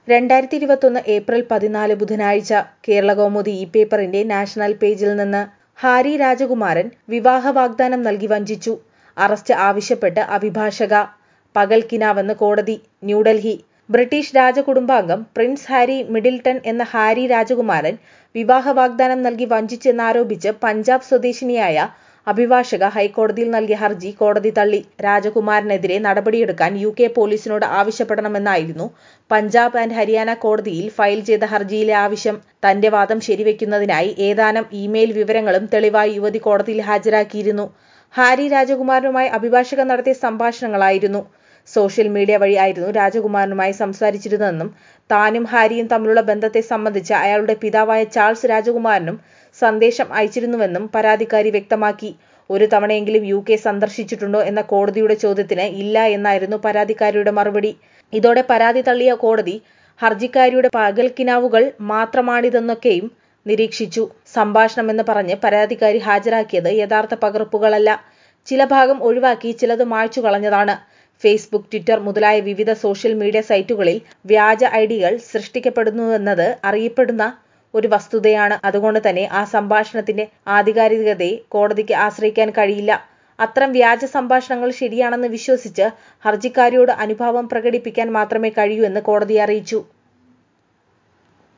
രണ്ടായിരത്തി ഇരുപത്തൊന്ന് ഏപ്രിൽ പതിനാല് ബുധനാഴ്ച കേരളകൗമുദി ഇ പേപ്പറിന്റെ നാഷണൽ പേജിൽ നിന്ന് ഹാരി രാജകുമാരൻ വിവാഹ വാഗ്ദാനം നൽകി വഞ്ചിച്ചു അറസ്റ്റ് ആവശ്യപ്പെട്ട് അഭിഭാഷക പകൽക്കിനാവെന്ന് കോടതി ന്യൂഡൽഹി ബ്രിട്ടീഷ് രാജകുടുംബാംഗം പ്രിൻസ് ഹാരി മിഡിൽട്ടൺ എന്ന ഹാരി രാജകുമാരൻ വിവാഹ വാഗ്ദാനം നൽകി വഞ്ചിച്ചെന്നാരോപിച്ച് പഞ്ചാബ് സ്വദേശിനിയായ അഭിഭാഷക ഹൈക്കോടതിയിൽ നൽകിയ ഹർജി കോടതി തള്ളി രാജകുമാരനെതിരെ നടപടിയെടുക്കാൻ യു കെ പോലീസിനോട് ആവശ്യപ്പെടണമെന്നായിരുന്നു പഞ്ചാബ് ആൻഡ് ഹരിയാന കോടതിയിൽ ഫയൽ ചെയ്ത ഹർജിയിലെ ആവശ്യം തന്റെ വാദം ശരിവെക്കുന്നതിനായി ഏതാനും ഇമെയിൽ വിവരങ്ങളും തെളിവായി യുവതി കോടതിയിൽ ഹാജരാക്കിയിരുന്നു ഹാരി രാജകുമാരനുമായി അഭിഭാഷകൻ നടത്തിയ സംഭാഷണങ്ങളായിരുന്നു സോഷ്യൽ മീഡിയ വഴി ആയിരുന്നു രാജകുമാരനുമായി സംസാരിച്ചിരുന്നതെന്നും താനും ഹാരിയും തമ്മിലുള്ള ബന്ധത്തെ സംബന്ധിച്ച് അയാളുടെ പിതാവായ ചാൾസ് രാജകുമാരനും സന്ദേശം അയച്ചിരുന്നുവെന്നും പരാതിക്കാരി വ്യക്തമാക്കി ഒരു തവണയെങ്കിലും യു കെ സന്ദർശിച്ചിട്ടുണ്ടോ എന്ന കോടതിയുടെ ചോദ്യത്തിന് ഇല്ല എന്നായിരുന്നു പരാതിക്കാരിയുടെ മറുപടി ഇതോടെ പരാതി തള്ളിയ കോടതി ഹർജിക്കാരിയുടെ പകൽക്കിനാവുകൾ മാത്രമാണിതെന്നൊക്കെയും നിരീക്ഷിച്ചു സംഭാഷണമെന്ന് പറഞ്ഞ് പരാതിക്കാരി ഹാജരാക്കിയത് യഥാർത്ഥ പകർപ്പുകളല്ല ചില ഭാഗം ഒഴിവാക്കി ചിലത് മായ്ച്ചു കളഞ്ഞതാണ് ഫേസ്ബുക്ക് ട്വിറ്റർ മുതലായ വിവിധ സോഷ്യൽ മീഡിയ സൈറ്റുകളിൽ വ്യാജ ഐഡികൾ സൃഷ്ടിക്കപ്പെടുന്നുവെന്നത് അറിയപ്പെടുന്ന ഒരു വസ്തുതയാണ് അതുകൊണ്ട് തന്നെ ആ സംഭാഷണത്തിന്റെ ആധികാരികതയെ കോടതിക്ക് ആശ്രയിക്കാൻ കഴിയില്ല അത്തരം വ്യാജ സംഭാഷണങ്ങൾ ശരിയാണെന്ന് വിശ്വസിച്ച് ഹർജിക്കാരിയോട് അനുഭാവം പ്രകടിപ്പിക്കാൻ മാത്രമേ കഴിയൂ എന്ന് കോടതി അറിയിച്ചു